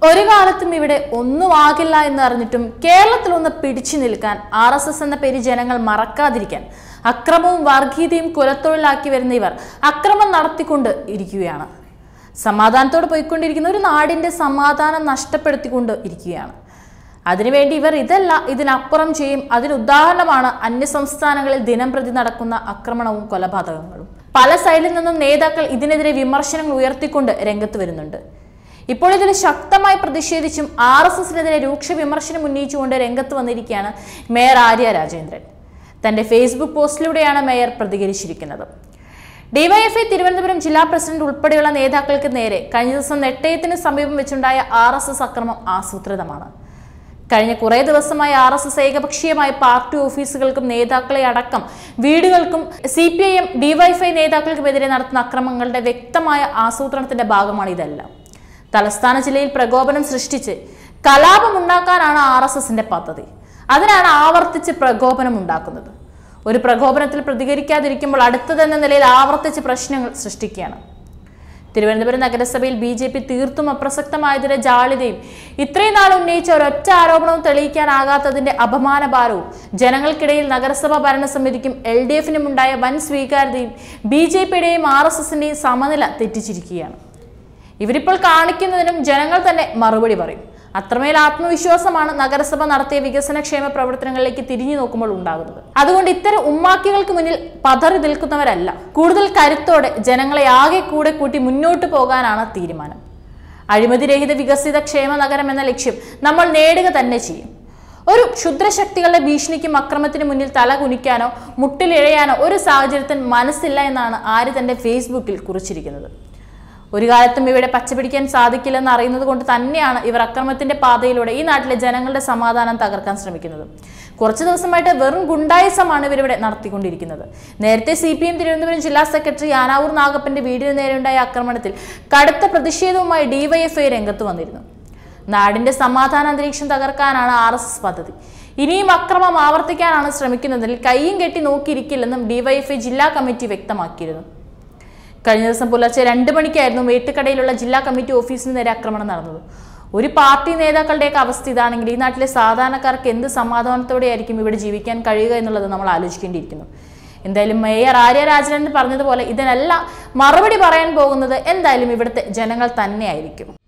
ഒരു കാലത്തും ഇവിടെ ഒന്നും ആകില്ല എന്ന് അറിഞ്ഞിട്ടും കേരളത്തിൽ ഒന്ന് പിടിച്ചു നിൽക്കാൻ ആർ എസ് എസ് എന്ന പേര് ജനങ്ങൾ മറക്കാതിരിക്കാൻ അക്രമവും വർഗീയതയും കുലത്തൊഴിലാക്കി വരുന്ന ഇവർ അക്രമം നടത്തിക്കൊണ്ട് ഇരിക്കുകയാണ് സമാധാനത്തോടെ പോയിക്കൊണ്ടിരിക്കുന്ന ഒരു നാടിന്റെ സമാധാനം നഷ്ടപ്പെടുത്തിക്കൊണ്ട് ഇരിക്കുകയാണ് അതിനുവേണ്ടി ഇവർ ഇതല്ല ഇതിനപ്പുറം ചെയ്യും അതിന് ഉദാഹരണമാണ് അന്യസംസ്ഥാനങ്ങളിൽ ദിനം പ്രതി നടക്കുന്ന ആക്രമണവും കൊലപാതകങ്ങളും പല സൈഡിൽ നിന്നും നേതാക്കൾ ഇതിനെതിരെ വിമർശനങ്ങൾ ഉയർത്തിക്കൊണ്ട് രംഗത്ത് വരുന്നുണ്ട് ഇപ്പോൾ ഇതിൽ ശക്തമായി പ്രതിഷേധിച്ചും ആർ എസ് എസിനെതിരെ രൂക്ഷ വിമർശനം ഉന്നയിച്ചുകൊണ്ട് രംഗത്ത് വന്നിരിക്കുകയാണ് മേയർ ആര്യ രാജേന്ദ്രൻ തന്റെ ഫേസ്ബുക്ക് പോസ്റ്റിലൂടെയാണ് മേയർ പ്രതികരിച്ചിരിക്കുന്നത് ഡിവൈഎഫ്ഐ തിരുവനന്തപുരം ജില്ലാ പ്രസിഡന്റ് ഉൾപ്പെടെയുള്ള നേതാക്കൾക്ക് നേരെ കഴിഞ്ഞ ദിവസം നെട്ടയത്തിന് സമീപം വെച്ചുണ്ടായ ആർ എസ് എസ് അക്രമം ആസൂത്രിതമാണ് കഴിഞ്ഞ കുറേ ദിവസമായി ആർ എസ് എസ് ഏകപക്ഷീയമായ പാർട്ടി ഓഫീസുകൾക്കും നേതാക്കളെ അടക്കം വീടുകൾക്കും C P I M DYFI നേതാക്കൾക്കുമെതിരെ നടത്തുന്ന അക്രമങ്ങളുടെ വ്യക്തമായ ആസൂത്രണത്തിന്റെ ഭാഗമാണ് ഇതെല്ലാം തലസ്ഥാന ജില്ലയിൽ പ്രകോപനം സൃഷ്ടിച്ച് കലാപമുണ്ടാക്കാനാണ് ആർ എസ് എസിന്റെ പദ്ധതി അതിനാണ് ആവർത്തിച്ച് പ്രകോപനം ഉണ്ടാക്കുന്നത് ഒരു പ്രകോപനത്തിൽ പ്രതികരിക്കാതിരിക്കുമ്പോൾ അടുത്തതെന്ന നിലയിൽ ആവർത്തിച്ച് പ്രശ്നങ്ങൾ സൃഷ്ടിക്കുകയാണ് തിരുവനന്തപുരം നഗരസഭയിൽ ബി ജെ പി തീർത്തും അപ്രസക്തമായതിന്റെ ജാളിതയും ഇത്രയും നാൾ ഉന്നയിച്ച ഒരൊറ്റ ആരോപണവും തെളിയിക്കാനാകാത്തതിന്റെ അപമാനഭാരവും ജനങ്ങൾക്കിടയിൽ നഗരസഭാ ഭരണസമിതിക്കും എൽ ഡി എഫിനും ഉണ്ടായ വൻ സ്വീകാര്യതയും ബി ജെ പിയുടെയും ആർ എസ് എസിന്റെയും സമനില തെറ്റിച്ചിരിക്കുകയാണ് ഇവരിപ്പോൾ കാണിക്കുന്നതിനും ജനങ്ങൾ തന്നെ മറുപടി പറയും അത്രമേൽ ആത്മവിശ്വാസമാണ് നഗരസഭ നടത്തിയ വികസനക്ഷേമ പ്രവർത്തനങ്ങളിലേക്ക് തിരിഞ്ഞു നോക്കുമ്പോൾ ഉണ്ടാകുന്നത് അതുകൊണ്ട് ഇത്തരം ഉമ്മാക്കികൾക്ക് മുന്നിൽ പതറി നിൽക്കുന്നവരല്ല കൂടുതൽ കരുത്തോടെ ജനങ്ങളെ ആകെ കൂടെ കൂട്ടി മുന്നോട്ട് പോകാനാണ് തീരുമാനം അഴിമതിരഹിത വികസിത ക്ഷേമ നഗരം എന്ന ലക്ഷ്യം നമ്മൾ നേടുക തന്നെ ചെയ്യും ഒരു ക്ഷുദ്രശക്തികളുടെ ഭീഷണിക്കും അക്രമത്തിന് മുന്നിൽ തല കുനിക്കാനോ മുട്ടിലിഴയാനോ ഒരു സാഹചര്യത്തിൽ മനസ്സില്ല എന്നാണ് ആര് തന്റെ ഫേസ്ബുക്കിൽ കുറിച്ചിരിക്കുന്നത് ഒരു കാലത്തും ഇവിടെ പച്ചപിടിക്കാൻ സാധിക്കില്ലെന്ന് അറിയുന്നത് കൊണ്ട് തന്നെയാണ് ഇവർ അക്രമത്തിന്റെ പാതയിലൂടെ ഈ നാട്ടിലെ ജനങ്ങളുടെ സമാധാനം തകർക്കാൻ ശ്രമിക്കുന്നത് കുറച്ചു ദിവസമായിട്ട് വെറും ഗുണ്ടായിസമാണ് ഇവരിവിടെ നടത്തിക്കൊണ്ടിരിക്കുന്നത് നേരത്തെ സി പി എം തിരുവനന്തപുരം ജില്ലാ സെക്രട്ടറി ആനാവൂർ നാഗപ്പന്റെ വീടിന് നേരെയുണ്ടായ ആക്രമണത്തിൽ കടുത്ത പ്രതിഷേധവുമായി ഡിവൈഎഫ്ഐ രംഗത്ത് വന്നിരുന്നു നാടിന്റെ സമാധാന അന്തരീക്ഷം തകർക്കാനാണ് ആർ എസ് എസ് പദ്ധതി ഇനിയും അക്രമം ആവർത്തിക്കാനാണ് ശ്രമിക്കുന്നതിൽ കയ്യും കെട്ടി നോക്കിയിരിക്കില്ലെന്നും ഡിവൈഎഫ്ഐ ജില്ലാ കമ്മിറ്റി വ്യക്തമാക്കിയിരുന്നു കഴിഞ്ഞ ദിവസം പുലർച്ചെ രണ്ട് മണിക്കായിരുന്നു മേട്ടുകടയിലുള്ള ജില്ലാ കമ്മിറ്റി ഓഫീസിന് നേരെ ആക്രമണം നടന്നത് ഒരു പാർട്ടി നേതാക്കളുടെയൊക്കെ അവസ്ഥ ഇതാണെങ്കിൽ ഈ നാട്ടിലെ സാധാരണക്കാർക്ക് എന്ത് സമാധാനത്തോടെയായിരിക്കും ഇവിടെ ജീവിക്കാൻ കഴിയുക എന്നുള്ളത് നമ്മൾ ആലോചിക്കേണ്ടിയിരിക്കുന്നു എന്തായാലും മേയർ ആര്യ രാജനൻ പറഞ്ഞതുപോലെ ഇതിനെല്ലാം മറുപടി പറയാൻ പോകുന്നത് എന്തായാലും ഇവിടുത്തെ ജനങ്ങൾ തന്നെയായിരിക്കും